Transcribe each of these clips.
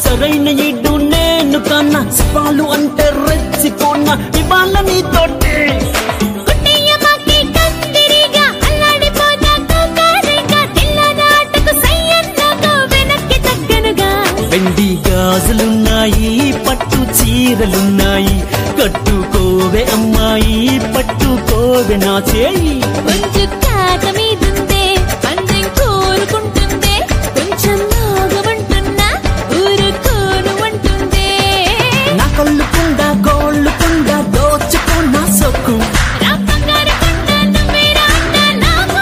సరైన ఇడ్డు నేను కన్నా సవాలు అంటే రెచ్చిపోన్నా ఇవాళ నీతోటి కుట్టయ్యమాకి కందిరిగా అల్లాడిపోతా కోకారిగా తెల్లనాటకు సయ్యన్నకు వెనక్కి తగ్గనుగా వెండి గాజులున్నాయి పట్టు చీరలున్నాయి కట్టుకోవే అమ్మాయి పట్టుకోవే నా చేయి కొంచెం కాక మీదుందే పందెం కోరుకుంటుందే కొంచెం నాగమంటున్నా ఊరుకోను అంటుందే నా కళ్ళు కుండ గోళ్ళు కుండ దోచుకున్న సొక్కు రా బంగారు కొండ నువ్వే రాండ నాకు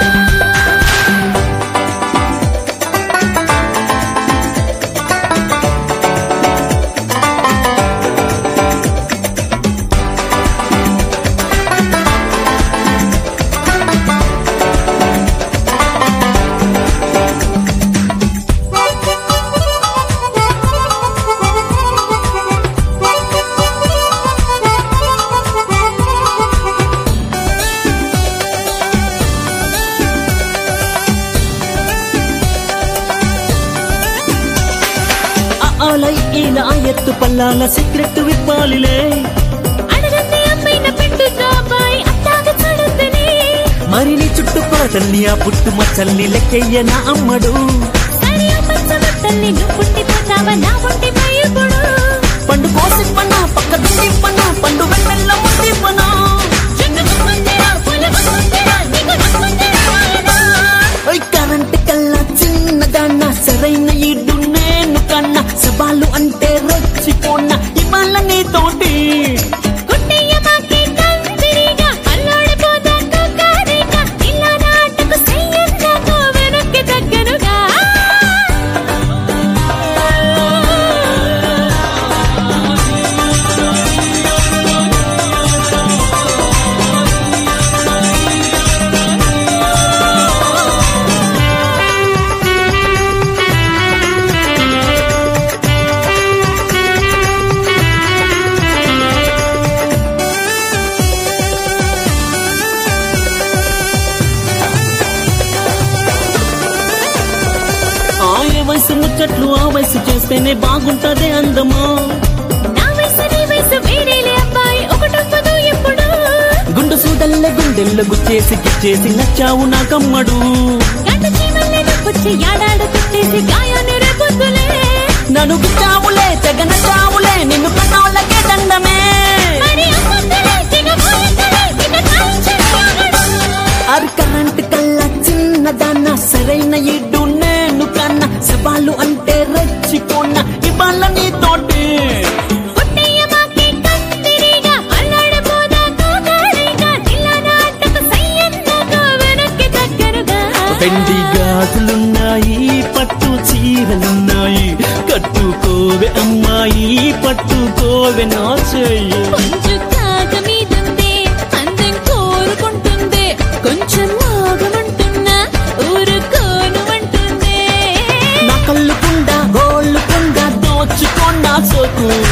ఆ ఆలై ఇలా ఎత్తు పల్లాల సీక్రెట్ విప్పాలిలే అడగంది అమ్మైన పెట్టు బాబాయ్ అట్టాగ చూడుతనే మరి నీ చుట్టుకొలతల్ని ఆ పుట్టు మచ్చల్ని లెక్కయ్య నా అమ్మడు సరి పచ్చబట్టల్ని నువ్వు పుట్టిపోతావా నా ఒంటి ఇప్పుడు పండు కోసిప్పనా పక్క దుండిప్పనా పండు వెన్నెల్ల ముద్దిప్పనా ఓయ్ కరెంట్ కల్లా చిన్నదాన్న సరైన ఇడ్డు నేను కన్నా సవాలు అంటే రొచ్చిపోన్న ఇవాళ నీతోటి ఆ ఏ వయసు ముచ్చట్లు ఆ వయసు చేస్తేనే బాగుంటదే అందమా గుండు సూదల్లే గుండెల్లో గుచ్చేసి గిచ్చేసి నచ్చావు నా కమ్మడు నన్ను గుచ్చావులే తెగ నచ్చావులే నిన్ను కన్నోళ్ళకే దండమే అరి కరెంట్ కల్లా చిన్నదాన్న సరైన ఇడ్డు నేను కన్నా సవాలు అంటే రెచ్చిపోన్న ఇవాళ నీతోటి వెండి గాజులున్నాయి పట్టు చీరలున్నాయి కట్టుకోవే అమ్మాయి పట్టుకోవే నా చెయ్యి కొంచెం కాక మీదుందే అందం కోరుకుంటుందే కొంచెం నాగమంటున్నా ఊరుకోను అంటుందే నా కళ్ళు కుండ గోళ్ళు కుండ దోచుకున్న సోకు